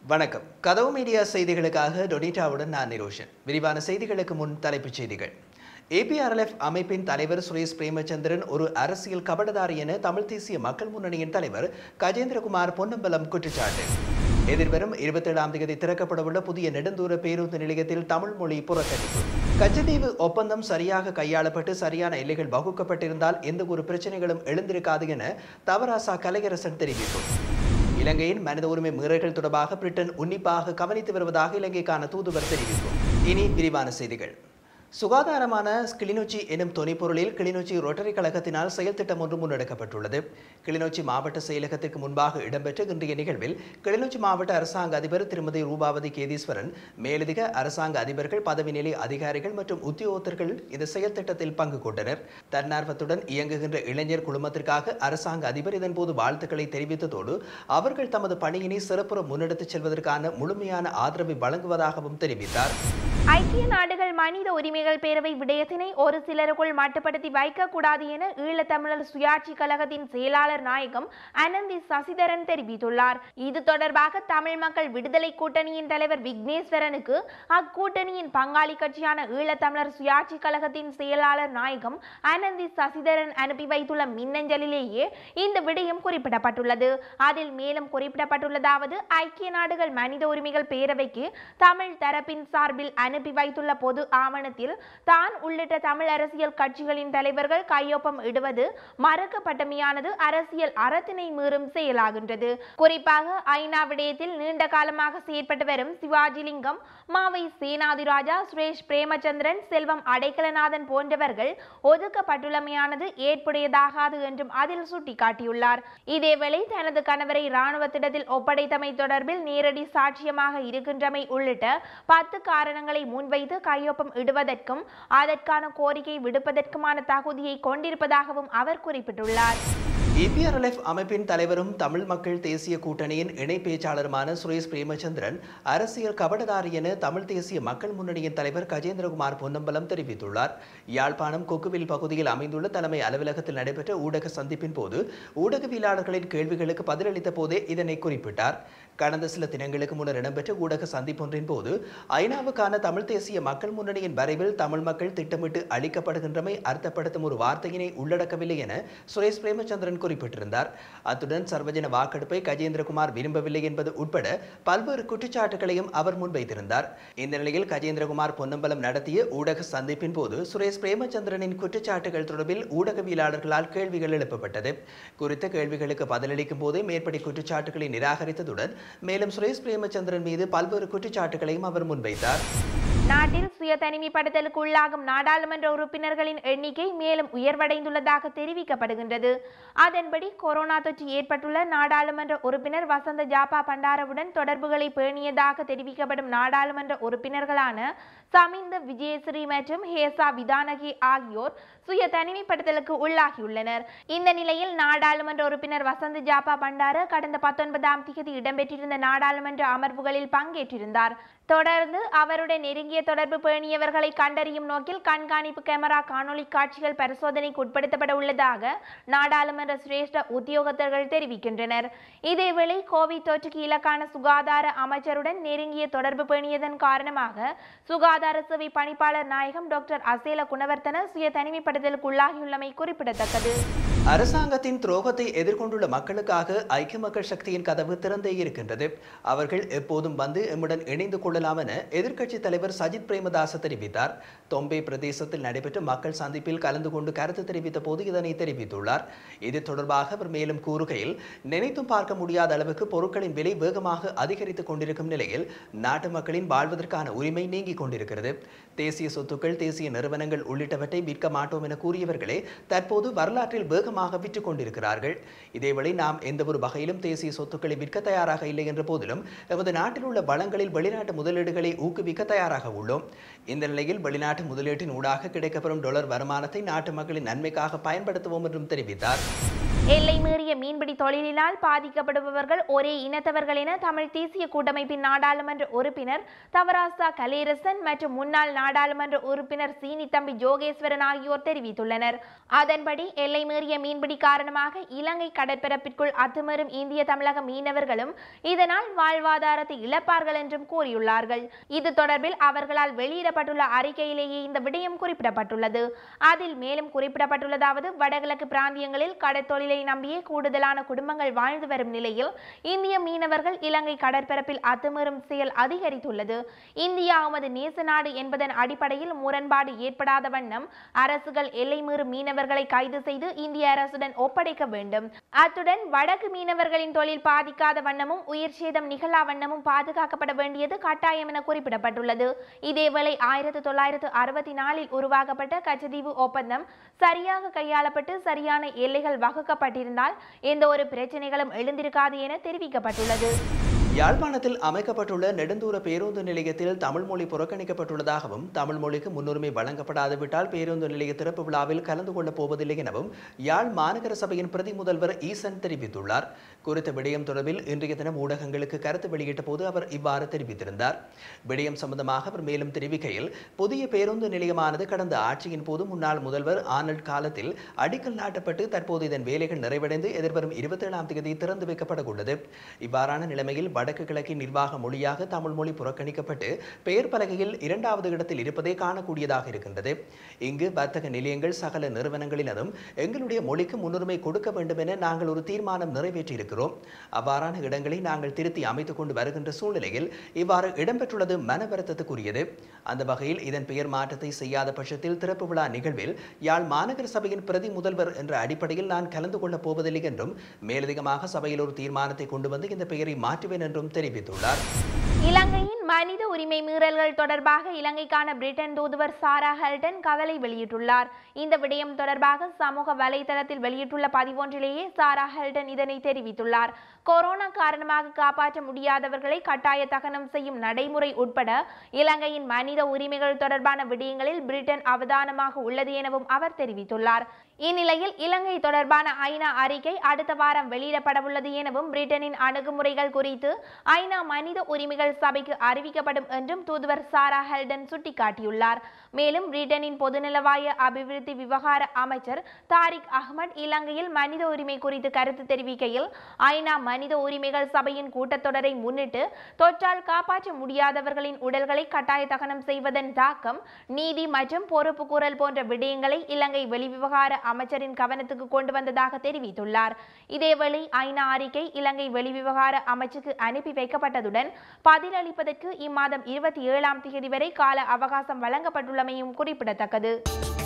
வணக்கம் கதவு மீடியா செய்திகளுக்காக டொனிட்டாவுடன் நான் நிரோஷன் விரிவான செய்திகளுக்கு முன் தலைப்புச் செய்திகள் ஏபிஆர்எல்எஃப் அமைப்பின் தலைவர் சுரேஷ் பிரேமச்சந்திரன் ஒரு அரசியல் கபடதாரி என தமிழ் தேசிய மக்கள் முன்னணியின் தலைவர் கஜேந்திரகுமார் பொன்னம்பலம் குற்றச்சாட்டு எதிர்வரும் இருபத்தேழாம் தேதி திறக்கப்படவுள்ள புதிய நெடுந்தூர பேருந்து நிலையத்தில் தமிழ் மொழி புறக்கணிப்பு கச்சத்தீவு ஒப்பந்தம் சரியாக கையாளப்பட்டு சரியான எல்லைகள் வகுக்கப்பட்டிருந்தால் எந்த ஒரு பிரச்சனைகளும் எழுந்திருக்காது என தவராசா கலையரசன் தெரிவிப்பு இலங்கையின் மனித உரிமை மீறல்கள் தொடர்பாக பிரிட்டன் உன்னிப்பாக கவனித்து வருவதாக இலங்கைக்கான தூதுவர் தெரிவிப்பு இனி விரிவான செய்திகள் சுகாதாரமான கிளிநொச்சி எனும் தொனிப்பொருளில் கிளிநொச்சி ரோட்டரி கழகத்தினால் செயல் திட்டம் ஒன்று முன்னெடுக்கப்பட்டுள்ளது கிளிநொச்சி மாவட்ட செயலகத்திற்கு முன்பாக இடம்பெற்ற இன்றைய நிகழ்வில் கிளிநொச்சி மாவட்ட அரசாங்க அதிபர் திருமதி ரூபாவதி கேதீஸ்வரன் மேலதிக அரசாங்க அதிபர்கள் பதவி நிலை அதிகாரிகள் மற்றும் உத்தியோகத்தர்கள் இந்த செயல் திட்டத்தில் பங்கு கொண்டனர் தன்னார்வத்துடன் இயங்குகின்ற இளைஞர் குழுமத்திற்காக அரசாங்க அதிபர் இதன்போது வாழ்த்துக்களை தெரிவித்ததோடு அவர்கள் தமது பணியினை சிறப்புற முன்னெடுத்துச் செல்வதற்கான முழுமையான ஆதரவை வழங்குவதாகவும் தெரிவித்தார் ஐக்கிய நாடுகள் மனித உரிமைகள் பேரவை விடயத்தினை ஒரு சிலருக்குள் மட்டுப்படுத்தி வைக்கக்கூடாது என ஈழத்தமிழர் சுயாட்சி கழகத்தின் செயலாளர் நாயகம் அனந்தி சசிதரன் தெரிவித்துள்ளார் இது தொடர்பாக தமிழ் மக்கள் விடுதலை கூட்டணியின் தலைவர் விக்னேஸ்வரனுக்கு அக்கூட்டணியின் பங்காளி கட்சியான ஈழத்தமிழர் சுயாட்சி கழகத்தின் செயலாளர் நாயகம் அனந்தி சசிதரன் அனுப்பி வைத்துள்ள மின்னஞ்சலிலேயே இந்த விடயம் குறிப்பிடப்பட்டுள்ளது அதில் மேலும் குறிப்பிடப்பட்டுள்ளதாவது ஐக்கிய நாடுகள் மனித உரிமைகள் பேரவைக்கு தமிழ் தரப்பின் சார்பில் அனுப்பி வைத்துள்ள பொது ஆவணத்தில் தான் உள்ளிட்ட தமிழ் அரசியல் கட்சிகளின் தலைவர்கள் கையொப்பம் இடுவது மறக்கப்பட்டமையானது அரசியல் அறத்தினை மீறும் செயலாகின்றது குறிப்பாக ஐநா விடயத்தில் நீண்ட காலமாக செயற்பட்டு வரும் சிவாஜிலிங்கம் மாவை சேனாதிராஜா சுரேஷ் பிரேமச்சந்திரன் செல்வம் அடைக்கலநாதன் போன்றவர்கள் ஒதுக்கப்பட்டுள்ளமையானது ஏற்புடையதாகாது என்றும் அதில் சுட்டிக்காட்டியுள்ளார் இதேவேளை தனது கணவரை இராணுவத்திடத்தில் ஒப்படைத்தமை தொடர்பில் நேரடி சாட்சியமாக இருக்கின்றமை உள்ளிட்ட பத்து காரணங்களை முன்வைத்து கையொப்பம் இடுவதற்கும் அதற்கான கோரிக்கை விடுப்பதற்குமான தகுதியை கொண்டிருப்பதாகவும் அவர் குறிப்பிட்டுள்ளார் இபிஆர்எல்எஃப் அமைப்பின் தலைவரும் தமிழ் மக்கள் தேசிய கூட்டணியின் இணை பேச்சாளருமான சுரேஷ் பிரேமச்சந்திரன் அரசியல் கபடதாரி என தமிழ் தேசிய மக்கள் முன்னணியின் தலைவர் கஜேந்திரகுமார் பொன்னம்பலம் தெரிவித்துள்ளார் யாழ்ப்பாணம் கொக்குவில் பகுதியில் அமைந்துள்ள தலைமை அலுவலகத்தில் நடைபெற்ற ஊடக சந்திப்பின் போது ஊடகவியலாளர்களின் கேள்விகளுக்கு பதிலளித்த போதே இதனை குறிப்பிட்டார் கடந்த சில தினங்களுக்கு முன்னர் இடம்பெற்ற ஊடக சந்திப்பொன்றின் போது ஐநாவுக்கான தமிழ் தேசிய மக்கள் முன்னணியின் வரைவில் தமிழ் மக்கள் திட்டமிட்டு அளிக்கப்படுகின்றமை அர்த்தப்படுத்தும் ஒரு வார்த்தையினை உள்ளடக்கவில்லை என சுரேஷ் பிரேமச்சந்திரன் குறிப்பிட்டிருந்தார் அத்துடன் சர்வஜன வாக்கெடுப்பை கஜேந்திரகுமார் விரும்பவில்லை என்பது உட்பட பல்வேறு குற்றச்சாட்டுகளையும் அவர் முன்வைத்திருந்தார் இந்த நிலையில் கஜேந்திரகுமார் பொன்னம்பலம் நடத்திய ஊடக சந்திப்பின் போது சுரேஷ் பிரேமச்சந்திரனின் குற்றச்சாட்டுகள் தொடர்பில் ஊடகவியலாளர்களால் கேள்விகள் எழுப்பப்பட்டது குறித்த கேள்விகளுக்கு பதிலளிக்கும் போதே மேற்படி குற்றச்சாட்டுகளை நிராகரித்ததுடன் மேலும் சுரேஷ் பிரேமச்சந்திரன் மீது பல்வேறு குற்றச்சாட்டுகளையும் அவர் முன்வைத்தார் நாட்டில் சுய தனிமைப்படுத்தலுக்கு உள்ளாகும் நாடாளுமன்ற உறுப்பினர்களின் எண்ணிக்கை மேலும் உயர்வடைந்துள்ளதாக தெரிவிக்கப்படுகின்றது அதன்படி கொரோனா தொற்று ஏற்பட்டுள்ள நாடாளுமன்ற உறுப்பினர் வசந்த ஜாபா பண்டாரவுடன் தொடர்புகளை பேணியதாக தெரிவிக்கப்படும் நாடாளுமன்ற உறுப்பினர்களான சமிந்த விஜயஸ்ரீ மற்றும் ஹேசா விதானகி ஆகியோர் சுய தனிமைப்படுத்தலுக்கு உள்ளாகியுள்ளனர் இந்த நிலையில் நாடாளுமன்ற உறுப்பினர் வசந்த ஜாபா பண்டார கடந்த பத்தொன்பதாம் தேதி இடம்பெற்றிருந்த நாடாளுமன்ற அமர்வுகளில் பங்கேற்றிருந்தார் தொடர்ந்து அவருடன் நெருங்கிய தொடர்பு பேணியவர்களை கண்டறியும் நோக்கில் கண்காணிப்பு கேமரா காணொளி காட்சிகள் பரிசோதனைக்கு உட்படுத்தப்பட உள்ளதாக நாடாளுமன்ற சிரேஷ்ட உத்தியோகத்தர்கள் தெரிவிக்கின்றனர் இதேவேளை கோவிட் தொற்றுக்கு இலக்கான சுகாதார அமைச்சருடன் நெருங்கிய தொடர்பு பேணியதன் காரணமாக சுகாதார சேவை பணிப்பாளர் நாயகம் டாக்டர் அசேல குணவர்த்தன சுய தனிமைப்படுத்தலுக்கு உள்ளாகியுள்ளமை குறிப்பிடத்தக்கது அரசாங்கத்தின் துரோகத்தை எதிர்கொண்டுள்ள மக்களுக்காக ஐக்கிய மக்கள் சக்தியின் கதவு திறந்தே இருக்கின்றது அவர்கள் எப்போதும் வந்து எம்முடன் இணைந்து கொள்ளலாம் என எதிர்க்கட்சித் தலைவர் சஜித் பிரேமதாச தெரிவித்தார் தொம்பே பிரதேசத்தில் நடைபெற்ற மக்கள் சந்திப்பில் கலந்து கொண்டு கருத்து தெரிவித்த போது இதனை தெரிவித்துள்ளார் இது தொடர்பாக அவர் மேலும் கூறுகையில் நினைத்தும் பார்க்க முடியாத அளவுக்கு பொருட்களின் விலை வேகமாக அதிகரித்துக் கொண்டிருக்கும் நிலையில் நாட்டு மக்களின் வாழ்வதற்கான உரிமை நீங்கிக் கொண்டிருக்கிறது தேசிய சொத்துக்கள் தேசிய நிறுவனங்கள் உள்ளிட்டவற்றை விற்க மாட்டோம் என கூறியவர்களே தற்போது வரலாற்றில் வேகமாக விற்றுக் கொண்டிருக்கிறார்கள் இதேவேளை நாம் எந்த ஒரு வகையிலும் தேசிய சொத்துக்களை விற்க தயாராக இல்லை என்ற போதிலும் எமது நாட்டில் உள்ள வளங்களில் வெளிநாட்டு முதலீடுகளை ஊக்குவிக்க தயாராக உள்ளோம் இந்த நிலையில் வெளிநாட்டு முதலீட்டின் ஊடாக கிடைக்கப்பெறும் டாலர் வருமானத்தை நாட்டு மக்களின் நன்மைக்காக பயன்படுத்துவோம் என்றும் தெரிவித்தார் எல்லை மீறிய மீன்பிடி தொழிலினால் பாதிக்கப்படுபவர்கள் ஒரே இனத்தவர்கள் என தமிழ் தேசிய கூட்டமைப்பின் நாடாளுமன்ற உறுப்பினர் தவராசா கலேரசன் மற்றும் முன்னாள் நாடாளுமன்ற உறுப்பினர் சீனி தம்பி ஜோகேஸ்வரன் ஆகியோர் தெரிவித்துள்ளனர் அதன்படி எல்லை மீறிய மீன்பிடி காரணமாக இலங்கை கடற்பரப்பிற்குள் அத்துமீறும் இந்திய தமிழக மீனவர்களும் இதனால் வாழ்வாதாரத்தை இழப்பார்கள் என்றும் கூறியுள்ளார்கள் இது தொடர்பில் அவர்களால் வெளியிடப்பட்டுள்ள அறிக்கையிலேயே இந்த விடயம் குறிப்பிடப்பட்டுள்ளது அதில் மேலும் குறிப்பிடப்பட்டுள்ளதாவது வடகிழக்கு பிராந்தியங்களில் கடற்தொழிலை நம்பியே கூடுதலான குடும்பங்கள் வாழ்ந்து வரும் நிலையில் இந்திய மீனவர்கள் இலங்கை கடற்பரப்பில் அத்துமீறும் செயல் அதிகரித்துள்ளது இந்தியா நமது நேச நாடு என்பதன் அடிப்படையில் முரண்பாடு ஏற்படாத வண்ணம் அரசுகள் எல்லை மீறும் மீனவர்களை கைது செய்து இந்திய அரசுடன் ஒப்படைக்க வேண்டும் அத்துடன் வடக்கு மீனவர்களின் தொழில் பாதிக்காத வண்ணமும் உயிர் சேதம் நிகழா வண்ணமும் பாதுகாக்கப்பட வேண்டியது கட்டாயம் என குறிப்பிடப்பட்டுள்ளது இதேவேளை ஆயிரத்து தொள்ளாயிரத்து அறுபத்தி நாலில் உருவாக்கப்பட்ட கச்சதீவு ஒப்பந்தம் சரியாக கையாளப்பட்டு சரியான எல்லைகள் வகுக்கப்பட்டிருந்தால் எந்த ஒரு பிரச்சனைகளும் எழுந்திருக்காது என தெரிவிக்கப்பட்டுள்ளது யாழ்ப்பாணத்தில் அமைக்கப்பட்டுள்ள நெடுந்தூர பேருந்து நிலையத்தில் தமிழ் மொழி புறக்கணிக்கப்பட்டுள்ளதாகவும் தமிழ் மொழிக்கு முன்னுரிமை வழங்கப்படாது விட்டால் பேருந்து நிலைய திறப்பு விழாவில் கலந்து கொள்ளப் போவதில்லை எனவும் யாழ் மாநகர சபையின் பிரதி முதல்வர் ஈசன் தெரிவித்துள்ளார் குறித்த விடயம் தொடர்பில் இன்றைய தினம் ஊடகங்களுக்கு கருத்து வெளியிட்ட போது அவர் இவ்வாறு தெரிவித்திருந்தார் விடயம் சம்பந்தமாக அவர் மேலும் தெரிவிக்கையில் புதிய பேருந்து நிலையமானது கடந்த ஆட்சியின் போது முன்னாள் முதல்வர் ஆனல்ட் காலத்தில் அடிக்கல் நாட்டப்பட்டு தற்போது இதன் வேலைகள் நிறைவடைந்து எதிர்வரும் இருபத்தேழாம் தேதி திறந்து வைக்கப்பட இவ்வாறான நிலைமையில் வடக்கு கிழக்கின் நிர்வாக மொழியாக தமிழ் மொழி புறக்கணிக்கப்பட்டு பெயர் பலகையில் இரண்டாவது இடத்தில் இருப்பதை காணக்கூடியதாக இருக்கின்றது இங்கு வர்த்தக நிலையங்கள் சகல நிறுவனங்களினதும் எங்களுடைய மொழிக்கு முன்னுரிமை கொடுக்க வேண்டும் என நாங்கள் ஒரு தீர்மானம் நிறைவேற்றியிருக்கிறோம் அவ்வாறான இடங்களை நாங்கள் திருத்தி அமைத்துக் கொண்டு வருகின்ற சூழ்நிலையில் இவ்வாறு இடம்பெற்றுள்ளது மன வருத்தத்துக்குரியது அந்த வகையில் இதன் பெயர் மாற்றத்தை செய்யாத பட்சத்தில் திறப்பு விழா நிகழ்வில் யாழ் மாநகர சபையின் பிரதி முதல்வர் என்ற அடிப்படையில் நான் கலந்து கொள்ளப் போவதில்லை என்றும் மேலதிகமாக சபையில் ஒரு தீர்மானத்தை கொண்டு வந்து இந்த பெயரை மாற்றுவேன் என்றும் தெரிவித்துள்ளார் இலங்கையின் மனித உரிமை மீறல்கள் தொடர்பாக இலங்கைக்கான பிரிட்டன் தூதுவர் சாரா ஹெல்டன் கவலை வெளியிட்டுள்ளார் இந்த விடயம் தொடர்பாக சமூக வலைதளத்தில் வெளியிட்டுள்ள பதிவொன்றிலேயே சாரா ஹெல்டன் இதனை தெரிவித்துள்ளார் கொரோனா காரணமாக காப்பாற்ற முடியாதவர்களை கட்டாய தகனம் செய்யும் நடைமுறை உட்பட இலங்கையின் மனித உரிமைகள் தொடர்பான விடயங்களில் பிரிட்டன் அவதானமாக உள்ளது எனவும் அவர் தெரிவித்துள்ளார் இந்நிலையில் இலங்கை தொடர்பான ஐநா அறிக்கை அடுத்த வாரம் வெளியிடப்படவுள்ளது எனவும் பிரிட்டனின் அணுகுமுறைகள் குறித்து ஐநா மனித உரிமைகள் சபைக்கு அறிவிக்கப்படும் என்றும் தூதுவர் சாரா ஹெல்டன் சுட்டிக்காட்டியுள்ளார் மேலும் பிரிட்டனின் பொதுநலவாய அபிவிருத்தி விவகார அமைச்சர் தாரிக் அஹ்மத் இலங்கையில் மனித உரிமை குறித்து கருத்து தெரிவிக்கையில் ஐநா மனித உரிமைகள் சபையின் கூட்டத்தொடரை முன்னிட்டு தொற்றால் காப்பாற்ற முடியாதவர்களின் உடல்களை கட்டாய தகனம் செய்வதன் தாக்கம் நீதி மற்றும் பொறுப்புக்கூறல் போன்ற விடயங்களை இலங்கை வெளிவிவகார அமைச்சரின் கவனத்துக்கு கொண்டு வந்ததாக தெரிவித்துள்ளார் இதேவேளை ஐநா அறிக்கை இலங்கை வெளிவிவகார அமைச்சுக்கு அனுப்பி வைக்கப்பட்டதுடன் பதிலளிப்பதற்கு இம்மாதம் இருபத்தி ஏழாம் தேதி வரை கால அவகாசம் வழங்கப்பட்டுள்ளமையும் குறிப்பிடத்தக்கது